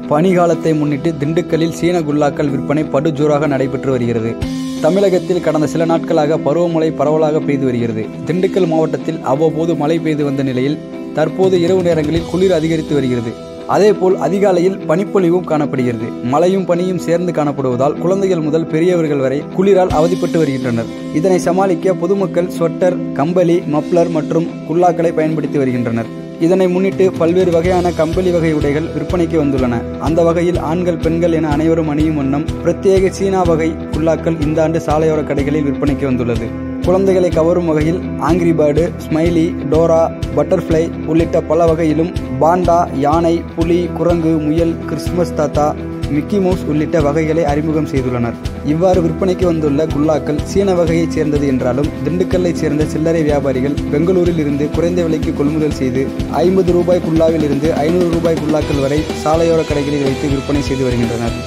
பனிகாலத்தை முன்னிட்டு திண்டுக்கல்லில் சீன குல்லாக்கள் விற்பனை படுஜோராக நடைபெற்று வருகிறது தமிழகத்தில் கடந்த சில நாட்களாக பருவமழை பரவலாக பெய்து வருகிறது திண்டுக்கல் மாவட்டத்தில் அவ்வப்போது மழை பெய்து வந்த நிலையில் தற்போது இரவு நேரங்களில் குளிர் அதிகரித்து வருகிறது அதேபோல் அதிகாலையில் பனிப்பொழிவும் காணப்படுகிறது மழையும் பனியும் சேர்ந்து காணப்படுவதால் குழந்தைகள் முதல் பெரியவர்கள் வரை குளிரால் அவதிப்பட்டு வருகின்றனர் இதனை சமாளிக்க பொதுமக்கள் ஸ்வெட்டர் கம்பளி மப்ளர் மற்றும் குல்லாக்களை பயன்படுத்தி வருகின்றனர் இதனை முன்னிட்டு பல்வேறு வகையான கம்பளி வகை உடைகள் விற்பனைக்கு வந்துள்ளன அந்த வகையில் ஆண்கள் பெண்கள் என அனைவரும் அணியும் வண்ணம் பிரத்யேக சீனா வகை குல்லாக்கள் இந்த ஆண்டு சாலையோர கடைகளில் விற்பனைக்கு வந்துள்ளது குழந்தைகளை கவரும் வகையில் angry bird smiley Dora butterfly உள்ளிட்ட பல வகையிலும் பாண்டா யானை புலி குரங்கு முயல் கிறிஸ்துமஸ் தாத்தா மிக்கி மவுஸ் உள்ளிட்ட வகைகளை அறிமுகம் செய்துள்ளனர் இவ்வாறு விற்பனைக்கு வந்துள்ள குல்லாக்கள் சீன வகையைச் சேர்ந்தது என்றாலும் திண்டுக்கல்லைச் சேர்ந்த சில்லறை வியாபாரிகள் பெங்களூரில் இருந்து குறைந்த விலைக்கு கொள்முதல் செய்து ஐம்பது ரூபாய் குல்லாவில் இருந்து ஐநூறு ரூபாய் குல்லாக்கள் வரை சாலையோர கடைகளில் வைத்து விற்பனை செய்து வருகின்றனர்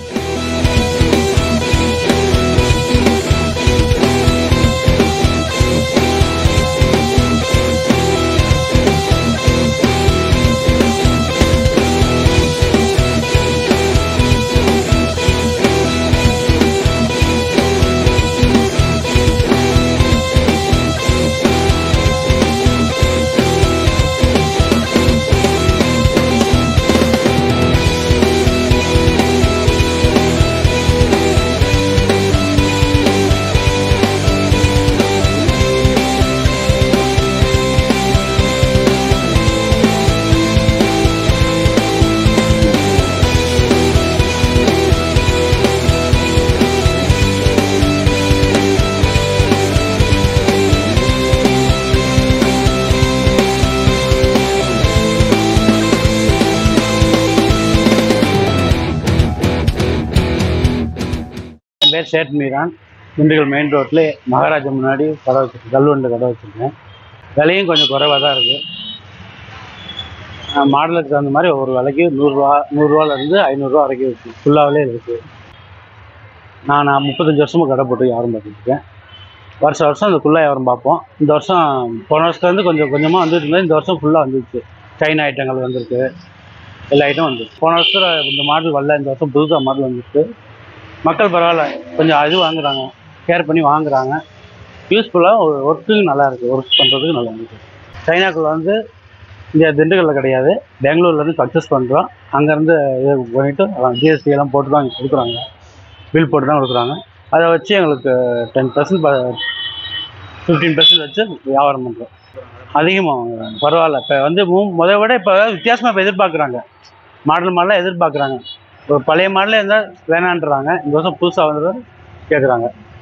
என் பேர் சேட் மீரான் திண்டுக்கல் மெயின் ரோட்டில் மகாராஜா முன்னாடி கடை வச்சிருக்கேன் கல்வெண்டு கடை வச்சுருக்கேன் விலையும் கொஞ்சம் குறைவாக தான் இருக்குது மாடலுக்கு தகுந்த மாதிரி ஒவ்வொரு விலைக்கு நூறுரூவா நூறுரூவாலேருந்து ஐநூறுரூவா வரைக்கும் இருக்குது ஃபுல்லாகவே இருக்குது நான் நான் முப்பத்தஞ்சு வருஷமாக கடை போட்டு வியாபாரம் பார்த்துருக்கேன் வருஷம் வருஷம் இந்த குள்ளா வியாபாரம் பார்ப்போம் இந்த வருஷம் போன வருஷத்துலேருந்து கொஞ்சம் கொஞ்சமாக வந்துட்டு இருந்தது இந்த வருஷம் ஃபுல்லாக வந்துருச்சு சைனா ஐட்டங்கள் வந்திருக்கு எல்லா ஐட்டம் வந்துருக்கு போன வருஷத்தில் இந்த மாடல் வரல இந்த வருஷம் புதுசாக மாடல் வந்துருக்கு மக்கள் பரவாயில்ல கொஞ்சம் அது வாங்குறாங்க கேர் பண்ணி வாங்குறாங்க யூஸ்ஃபுல்லாக ஒர்க்குக்கு நல்லா இருக்குது ஒர்க் பண்ணுறதுக்கு நல்லா இருக்குது சைனாக்குள்ள வந்து இங்கே திண்டுக்கல்ல கிடையாது பெங்களூர்லேருந்து பர்ச்சேஸ் பண்ணுறோம் அங்கேருந்து இது பண்ணிவிட்டு ஜிஎஸ்டி எல்லாம் போட்டு தான் கொடுக்குறாங்க பில் போட்டு தான் கொடுக்குறாங்க அதை வச்சு எங்களுக்கு டென் பர்சன்ட் ஃபிஃப்டீன் பர்சன்ட் வச்சு வியாபாரம் பண்ணுறோம் அதிகமாக வாங்குறாங்க பரவாயில்ல இப்போ வந்து மு- முத விட இப்போ வித்தியாசமாக இப்போ எதிர்பார்க்குறாங்க மாடல் மாடலாக எதிர்பார்க்குறாங்க ஒரு பழைய மாடலே இருந்தால் வேணான்றாங்க இந்த வருஷம் புதுசாக வந்தது கேட்குறாங்க